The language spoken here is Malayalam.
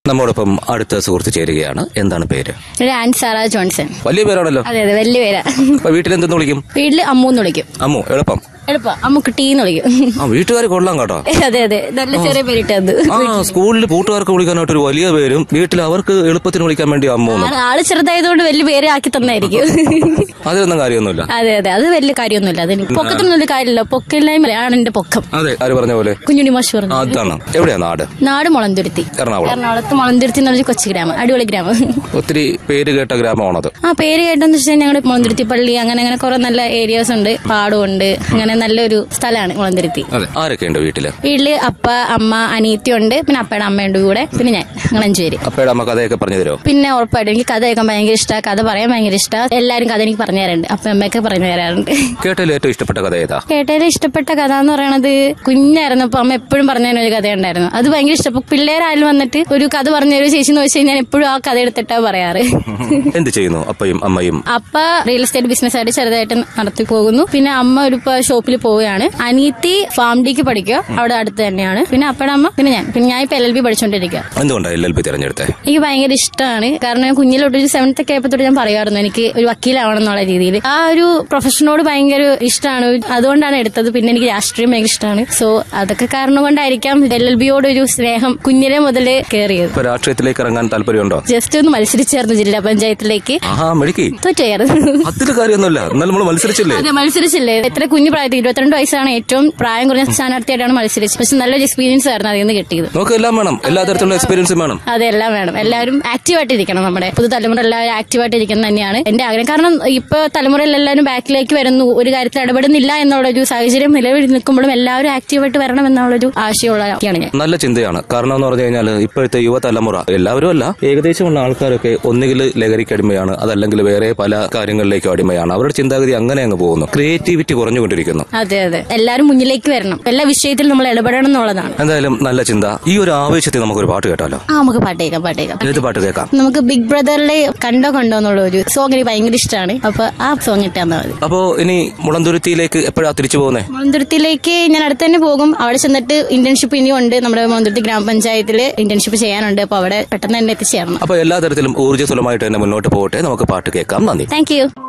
നമ്മോടൊപ്പം അടുത്ത സുഹൃത്ത് ചേരുകയാണ് എന്താണ് പേര് ഒരു ആൻഡ് സാറ ജോൺസൺ വലിയ പേരാണല്ലോ അതെ അതെ വലിയ പേരാ അപ്പൊ വീട്ടിൽ എന്തെന്ന് വിളിക്കും വീട്ടില് അമ്മൂന്ന് വിളിക്കും അമ്മു എളുപ്പം എളുപ്പം അമ്മുക്ക് ടീന്ന് വിളിക്കും ആ വീട്ടുകാർ കൊള്ളാം കേട്ടോ അതെ അതെ നല്ല ചെറിയ പേരിട്ടത് ആ സ്കൂളിൽ കൂട്ടുകാർക്ക് വിളിക്കാനായിട്ട് ഒരു വലിയ പേരും വീട്ടിൽ അവർക്ക് എളുപ്പത്തിന് വിളിക്കാൻ വേണ്ടി അമ്മു എന്ന് ആള് ചെറുതായതുകൊണ്ട് വലിയ പേര് ആക്കി തന്നായിരിക്കും അതിലൊന്നും കാര്യമൊന്നുമില്ല അതെ അതെ അത് വലിയ കാര്യമൊന്നുമില്ല അതിന് പൊക്കത്തിനൊന്നും വലിയ കാര്യമില്ല പൊക്കില്ലായ്മയാണ് എന്റെ പൊക്കം അതെ ആര് പറഞ്ഞ പോലെ കുഞ്ഞുണി മാഷ് പറഞ്ഞു അതാണ് എവിടെയാ നാട് നാട് മുളന്തുരുത്തി എറണാകുളം എറണാകുളത്ത് മുളന്തുരുത്തി എന്ന് പറഞ്ഞ കൊച്ചു ഗ്രാമം അടിപൊളി ഗ്രാമം ഒത്തിരി പേര് കേട്ട ഗ്രാമമാണത് ആ പേര് കേട്ടെന്ന് വെച്ചാൽ ഞങ്ങളുടെ മുളന്തുരുത്തി പള്ളി അങ്ങനെ അങ്ങനെ കുറെ നല്ല ഏരിയാസ് ഉണ്ട് പാടമുണ്ട് അങ്ങനെ നല്ലൊരു സ്ഥലമാണ് മുളന്തുരുത്തി അതെ ആരൊക്കെയുണ്ട് വീട്ടില് വീട്ടില് അപ്പ അമ്മ അനിയത്തി ഉണ്ട് പിന്നെ അപ്പയുടെ അമ്മയുണ്ട് കൂടെ പിന്നെ ഞാൻ ഞങ്ങൾ അഞ്ചു പേര് അപ്പയുടെ അമ്മ കഥയൊക്കെ പറഞ്ഞു തരുമോ പിന്നെ ഉറപ്പായിട്ടും എനിക്ക് കഥ കേൾക്കാൻ ഭയങ്കര ഇഷ്ടമാണ് കഥ പറയാൻ ഭയങ്കര ഇഷ്ടമാണ് എല്ലാവരും കഥ എനിക്ക് പറഞ്ഞു തരാറുണ്ട് അപ്പ അമ്മയൊക്കെ പറഞ്ഞു തരാറുണ്ട് കേട്ടതിൽ ഏറ്റവും ഇഷ്ടപ്പെട്ട കഥ ഏതാ കേട്ടതിൽ ഇഷ്ടപ്പെട്ട കഥ എന്ന് പറയണത് കുഞ്ഞായിരുന്നപ്പോ അമ്മ എപ്പോഴും പറഞ്ഞു തരുന്ന ഒരു കഥയുണ്ടായിരുന്നു അത് ഭയങ്കര ഇഷ്ടം അപ്പൊ പിള്ളേരായാലും വന്നിട്ട് ഒരു കഥ പറഞ്ഞു തരുമോ ചേച്ചി എന്ന് വെച്ച് കഴിഞ്ഞാൽ എപ്പോഴും ആ കഥ എടുത്തിട്ടാ പറയാറ് എന്ത് ചെയ്യുന്നു അപ്പയും അമ്മയും അപ്പ റിയൽ എസ്റ്റേറ്റ് ബിസിനസ് ആയിട്ട് ചെറുതായിട്ട് നടത്തി പോകുന്നു പിന്നെ അമ്മ ഒരു ഷോപ്പിൽ പോവുകയാണ് അനിയത്തി ഫാം ഡിക്ക് പഠിക്കുക അവിടെ അടുത്ത് തന്നെയാണ് പിന്നെ അപ്പയുടെ അമ്മ പിന്നെ ഞാൻ പിന്നെ ഞാൻ ഇപ്പൊ എൽ എൽ ബി പഠിച്ചുകൊണ്ടിരിക്കുക എന്തുകൊണ്ടാണ് എൽ എൽ ബി തിരഞ്ഞെടുത്തേ എനിക്ക് ഭയങ്കര ഇഷ്ടമാണ് കാരണം ഞാൻ കുഞ്ഞിലോട്ട് ഒരു സെവൻത്ത് ഒക്കെ ആയപ്പോഴത്തോട്ട് ഞാൻ പറയാറുണ്ട് എനിക്ക് ഒരു വക്കീലാവണം എന്നുള്ള രീതിയിൽ ആ ഒരു പ്രൊഫഷനോട് ഭയങ്കര ഇഷ്ടമാണ് അതുകൊണ്ടാണ് എടുത്തത് പിന്നെ എനിക്ക് രാഷ്ട്രീയം ഭയങ്കര ഇഷ്ടമാണ് സോ അതൊക്കെ കാരണം കൊണ്ടായിരിക്കാം എൽ എൽ ബിയോട് ഒരു സ്നേഹം കുഞ്ഞിലെ മുതലേ കയറിയത് ഇപ്പൊ രാഷ്ട്രീയത്തിലേക്ക് ഇറങ്ങാൻ താല്പര്യമുണ്ടോ ജസ്റ്റ് ഒന്ന് മത്സരിച്ചായിരുന്നു ജില്ലാ പഞ്ചായത്തിലേക്ക് ആഹാ മെടുക്കി തോറ്റായിരുന്നു അതിന് കാര്യമൊന്നുമില്ല എന്നാലും നമ്മൾ മത്സരിച്ചില്ലേ അതെ മത്സരിച്ചില്ലേ എത്ര കുഞ്ഞു പ്രായത്തിൽ ഇരുപത്തിരണ്ട് വയസ്സാണ് ഏറ്റവും പ്രായം കുറഞ്ഞ സ്ഥാനാർത്ഥിയായിട്ടാണ് മത്സരിച്ചത് പക്ഷെ നല്ലൊരു എക്സ്പീരിയൻസ് ആയിരുന്നു അതിൽ നിന്ന് കിട്ടിയത് നമുക്ക് എല്ലാം വേണം എല്ലാ തരത്തിലുള്ള എക്സ്പീരിയൻസും വേണം അതെല്ലാം വേണം എല്ലാവരും ആക്റ്റീവായിട്ട് ഇരിക്കണം നമ്മുടെ പുതുതലമുറ എല്ലാവരും ആക്റ്റീവായിട്ട് ഇരിക്കുന്നത് തന്നെയാണ് എന്റെ ആഗ്രഹം കാരണം ഇപ്പൊ തലമുറയിൽ എല്ലാവരും ബാക്കിലേക്ക് വരുന്നു ഒരു കാര്യത്തിൽ ഇടപെടുന്നില്ല എന്നുള്ള ഒരു സാഹചര്യം നിലവിൽ നിൽക്കുമ്പോഴും എല്ലാവരും ആക്റ്റീവായിട്ട് വരണം എന്നുള്ളൊരു ആശയമുള്ളതാണ് ഞാൻ നല്ല ചിന്തയാണ് കാരണം എന്ന് പറഞ്ഞു കഴിഞ്ഞാൽ ഇപ്പോഴത്തെ യുവതലമുറ എല്ലാവരും അല്ല ഏകദേശമുള്ള ആൾക്കാരൊക്കെ ഒന്നുകിൽ ലഹരിക്ക് അടിമയാണ് അതല്ലെങ്കിൽ വേറെ പല കാര്യങ്ങളിലേക്കും അടിമയാണ് അവരുടെ ചിന്താഗതി അങ്ങനെ അങ്ങ് പോകുന്നു ക്രിയേറ്റിവിറ്റി കുറഞ്ഞുകൊണ്ടിരിക്കുന്നു അതെ അതെ എല്ലാവരും മുന്നിലേക്ക് വരണം എല്ലാ വിഷയത്തിലും നമ്മൾ ഇടപെടണം എന്നുള്ളതാണ് എന്തായാലും നല്ല ചിന്ത ഈ ഒരു ആവേശത്തിൽ നമുക്കൊരു പാട്ട് കേട്ടാലോ ആ നമുക്ക് പാട്ട് കേൾക്കാം പാട്ട് കേൾക്കാം ഏത് പാട്ട് കേൾക്കാം നമുക്ക് ബിഗ് ബ്രദറിലെ കണ്ടോ കണ്ടോ എന്നുള്ള ഒരു സോങ് എനിക്ക് ഭയങ്കര ഇഷ്ടമാണ് അപ്പൊ ആ സോങ് ഇട്ടാൽ മതി അപ്പോ ഇനി മുളന്തുരുത്തിയിലേക്ക് എപ്പോഴാ തിരിച്ചു പോകുന്നേ മുളന്തുരുത്തിയിലേക്ക് ഞാൻ അടുത്ത് തന്നെ പോകും അവിടെ ചെന്നിട്ട് ഇന്റേൺഷിപ്പ് ഇനിയും ഉണ്ട് നമ്മുടെ മുളന്തുരുത്തി ഗ്രാമപഞ്ചായത്തിൽ ഇന്റേൺഷിപ്പ് ചെയ്യാനുണ്ട് അപ്പൊ അവിടെ പെട്ടെന്ന് തന്നെ എത്തിച്ചേരണം അപ്പൊ എല്ലാ തരത്തിലും ഊർജ്ജസ്വലമായിട്ട് തന്നെ മുന്നോട്ട് പോകട്ടെ നമുക്ക് പാട്ട് കേൾക്കാം നന്ദി താങ്ക് യു